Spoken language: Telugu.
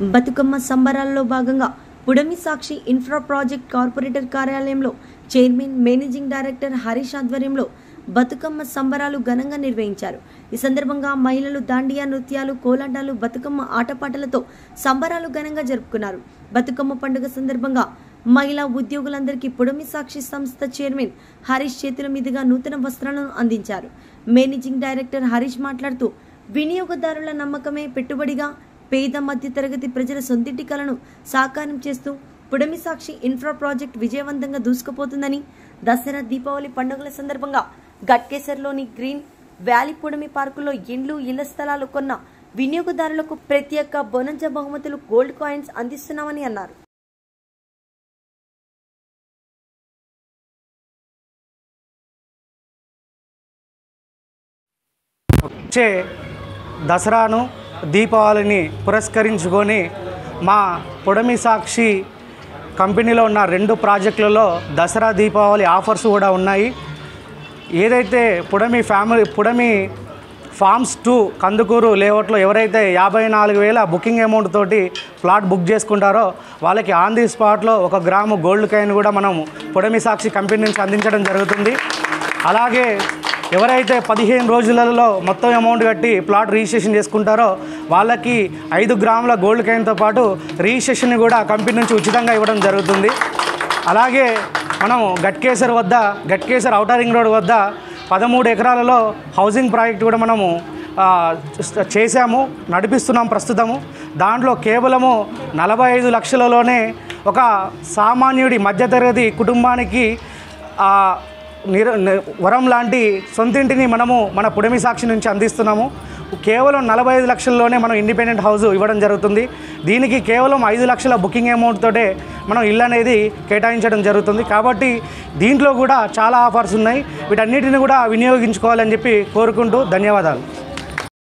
బతుకమ్మ సంబరాల్లో భాగంగా Pudami Sakshi infra project corporator కార్యాలయంలో చైర్మన్ మేనేజింగ్ డైరెక్టర్ హరీష్ ఆధ్వర్యంలో బతుకమ్మ సంబరాలు ఘనంగా నిర్వహించారు ఈ సందర్భంగా మహిళలు దాండియా నృత్యాలు కోలాటాలు బతుకమ్మ ఆటపాటలతో సంబరాలు ఘనంగా జరుపుకున్నారు బతుకమ్మ పండుగ సందర్భంగా మహిళా ఉద్యోగులందరికీ పుడమి సాక్షి సంస్థ చైర్మన్ హరీష్ చేతుల మీదుగా నూతన వస్త్రాలను అందించారు మేనేజింగ్ డైరెక్టర్ హరీష్ మాట్లాడుతూ వినియోగదారుల నమ్మకమే పెట్టుబడిగా పేద మధ్య తరగతి ప్రజల సొంతింటి కలను సాకారం చేస్తూ పుడమి సాక్షి ఇన్ఫ్రా ప్రాజెక్ట్ విజయవంతంగా దూసుకుపోతుందని దసరా దీపావళి పండుగల సందర్భంగా గట్కేసర్లోని గ్రీన్ వ్యాలీ పుడమి పార్కులో ఇండ్లు ఇళ్ల స్థలాలు కొన్న వినియోగదారులకు ప్రత్యేక బొనంజ బహుమతులు గోల్డ్ కాయిన్స్ అందిస్తున్నామని అన్నారు వచ్చే దసరాను దీపావళిని పురస్కరించుకొని మా పొడమి సాక్షి కంపెనీలో ఉన్న రెండు ప్రాజెక్టులలో దసరా దీపావళి ఆఫర్స్ కూడా ఉన్నాయి ఏదైతే పుడమి ఫ్యామిలీ పుడమి ఫార్మ్స్ టూ కందుకూరు లేఅవుట్లో ఎవరైతే యాభై నాలుగు వేల బుకింగ్ అమౌంట్ తోటి ప్లాట్ బుక్ చేసుకుంటారో వాళ్ళకి ఆన్ ది స్పాట్లో ఒక గ్రాము గోల్డ్ కాయిన్ కూడా మనం పుడమి సాక్షి కంపెనీ నుంచి అందించడం జరుగుతుంది అలాగే ఎవరైతే పదిహేను రోజులలో మొత్తం అమౌంట్ కట్టి ప్లాట్ రిజిస్ట్రేషన్ చేసుకుంటారో వాళ్ళకి ఐదు గ్రాముల గోల్డ్ కాయిన్తో పాటు రిజిస్ట్రేషన్ కూడా కంపెనీ నుంచి ఉచితంగా ఇవ్వడం జరుగుతుంది అలాగే మనం గట్కేసర్ వద్ద గట్కేసర్ ఔటర్ రింగ్ రోడ్ వద్ద పదమూడు ఎకరాలలో హౌసింగ్ ప్రాజెక్ట్ కూడా మనము ఆ, చేశాము నడిపిస్తున్నాం ప్రస్తుతము దాంట్లో కేవలము నలభై ఐదు లక్షలలోనే ఒక సామాన్యుడి మధ్యతరగతి కుటుంబానికి ఆ, నిర ని- వరం లాంటి సొంతింటిని మనము మన పుడమి సాక్షి నుంచి అందిస్తున్నాము కేవలం నలభై ఐదు లక్షల్లోనే మనం ఇండిపెండెంట్ హౌస్ ఇవ్వడం జరుగుతుంది దీనికి కేవలం ఐదు లక్షల బుకింగ్ అమౌంట్ తోటే మనం ఇల్లు అనేది కేటాయించడం జరుగుతుంది కాబట్టి దీంట్లో కూడా చాలా ఆఫర్స్ ఉన్నాయి వీటన్నిటిని కూడా వినియోగించుకోవాలని చెప్పి కోరుకుంటూ ధన్యవాదాలు